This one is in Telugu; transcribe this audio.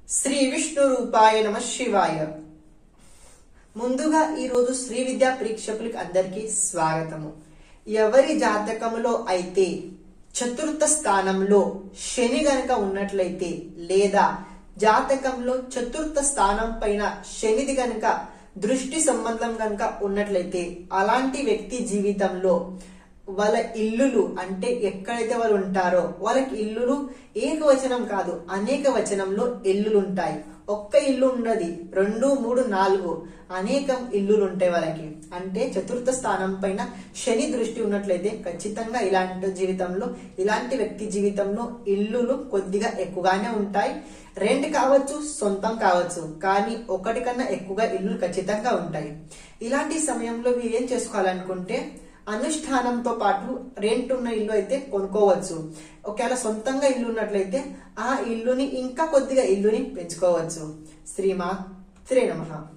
శ్రీ విష్ణు రూపాయ నమ శివాయ ముందుగా ఈరోజు శ్రీ విద్యా ప్రేక్షకులకి అందరికీ స్వాగతము ఎవరి జాతకములో అయితే చతుర్థ స్థానంలో శని గనక ఉన్నట్లయితే లేదా జాతకంలో చతుర్థ స్థానం పైన శనిది గనక దృష్టి సంబంధం గనక ఉన్నట్లయితే అలాంటి వ్యక్తి జీవితంలో వాళ్ళ ఇల్లులు అంటే ఎక్కడైతే వాళ్ళు ఉంటారో వాళ్ళకి ఇల్లులు ఏకవచనం కాదు అనేక వచనంలో ఇల్లులు ఉంటాయి ఒక్క ఇల్లు ఉండదు రెండు మూడు నాలుగు అనేకం ఇల్లులు ఉంటాయి వాళ్ళకి అంటే చతుర్థ స్థానం పైన శని దృష్టి ఉన్నట్లయితే ఖచ్చితంగా ఇలాంటి జీవితంలో ఇలాంటి వ్యక్తి జీవితంలో ఇల్లులు కొద్దిగా ఎక్కువగానే ఉంటాయి రెంట్ కావచ్చు సొంతం కావచ్చు కానీ ఒకటి కన్నా ఎక్కువగా ఇల్లులు ఖచ్చితంగా ఉంటాయి ఇలాంటి సమయంలో మీరు ఏం చేసుకోవాలనుకుంటే అనుష్ఠానంతో పాటు రెంట్ ఉన్న ఇల్లు అయితే కొనుక్కోవచ్చు ఒకవేళ సొంతంగా ఇల్లు ఉన్నట్లయితే ఆ ఇల్లుని ఇంకా కొద్దిగా ఇల్లుని పెంచుకోవచ్చు శ్రీమా శ్రీ నమః